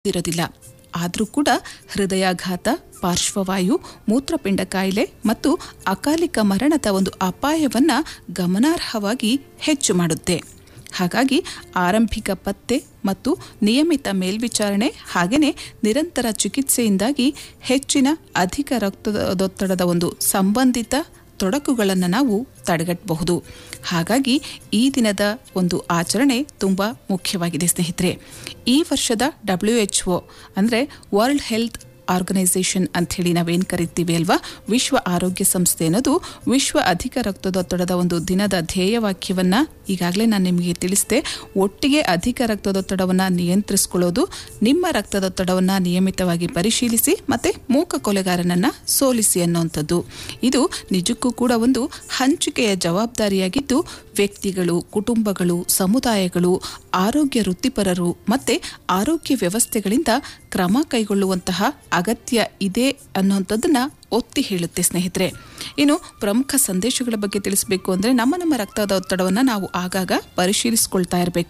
ಇರೋದಿಲ್ಲ ಆದರೂ ಕೂಡ ಹೃದಯಾಘಾತ ಪಾರ್ಶ್ವವಾಯು ಮೂತ್ರಪಿಂಡ ಕಾಯಿಲೆ ಮತ್ತು ಅಕಾಲಿಕ ಮರಣದ ಒಂದು ಅಪಾಯವನ್ನು ಗಮನಾರ್ಹವಾಗಿ ಹೆಚ್ಚು ಮಾಡುತ್ತೆ ಹಾಗಾಗಿ ಆರಂಭಿಕ ಪತ್ತೆ ಮತ್ತು ನಿಯಮಿತ ಮೇಲ್ವಿಚಾರಣೆ ಹಾಗೆಯೇ ನಿರಂತರ ಚಿಕಿತ್ಸೆಯಿಂದಾಗಿ ಹೆಚ್ಚಿನ ಅಧಿಕ ರಕ್ತದೊತ್ತಡದ ಒಂದು ಸಂಬಂಧಿತ ತೊಡಕುಗಳನ್ನು ನಾವು ತಡೆಗಟ್ಟಬಹುದು ಹಾಗಾಗಿ ಈ ದಿನದ ಒಂದು ಆಚರಣೆ ತುಂಬ ಮುಖ್ಯವಾಗಿದೆ ಸ್ನೇಹಿತರೆ ಈ ವರ್ಷದ ಡಬ್ಲ್ಯೂ ಎಚ್ ಒ ಅಂದರೆ ವರ್ಲ್ಡ್ ಹೆಲ್ತ್ ಆರ್ಗನೈಸೇಷನ್ ಅಂಥೇಳಿ ನಾವೇನು ಕರಿತೀವಿ ಅಲ್ವಾ ವಿಶ್ವ ಆರೋಗ್ಯ ಸಂಸ್ಥೆ ಅನ್ನೋದು ವಿಶ್ವ ಅಧಿಕ ರಕ್ತದೊತ್ತಡದ ಒಂದು ದಿನದ ಧ್ಯೇಯವಾಕ್ಯವನ್ನು ಈಗಾಗಲೇ ನಾನು ನಿಮಗೆ ತಿಳಿಸಿದೆ ಒಟ್ಟಿಗೆ ಅಧಿಕ ರಕ್ತದೊತ್ತಡವನ್ನು ನಿಯಂತ್ರಿಸ್ಕೊಳ್ಳೋದು ನಿಮ್ಮ ರಕ್ತದೊತ್ತಡವನ್ನು ನಿಯಮಿತವಾಗಿ ಪರಿಶೀಲಿಸಿ ಮತ್ತು ಮೂಕ ಕೊಲೆಗಾರನನ್ನು ಸೋಲಿಸಿ ಅನ್ನೋಂಥದ್ದು ಇದು ನಿಜಕ್ಕೂ ಕೂಡ ಒಂದು ಹಂಚಿಕೆಯ ಜವಾಬ್ದಾರಿಯಾಗಿದ್ದು ವ್ಯಕ್ತಿಗಳು ಕುಟುಂಬಗಳು ಸಮುದಾಯಗಳು ಆರೋಗ್ಯ ವೃತ್ತಿಪರರು ಮತ್ತು ಆರೋಗ್ಯ ವ್ಯವಸ್ಥೆಗಳಿಂದ ಕ್ರಮ ಕೈಗೊಳ್ಳುವಂತಹ ಅಗತ್ಯ ಇದೆ ಅನ್ನೋಂಥದ್ದನ್ನು ಒತ್ತಿ ಹೇಳುತ್ತೆ ಸ್ನೇಹಿತರೆ ಇನ್ನು ಪ್ರಮುಖ ಸಂದೇಶಗಳ ಬಗ್ಗೆ ತಿಳಿಸಬೇಕು ಅಂದರೆ ನಮ್ಮ ನಮ್ಮ ರಕ್ತದ ಒತ್ತಡವನ್ನು ನಾವು ಆಗಾಗ ಪರಿಶೀಲಿಸಿಕೊಳ್ತಾ ಇರಬೇಕು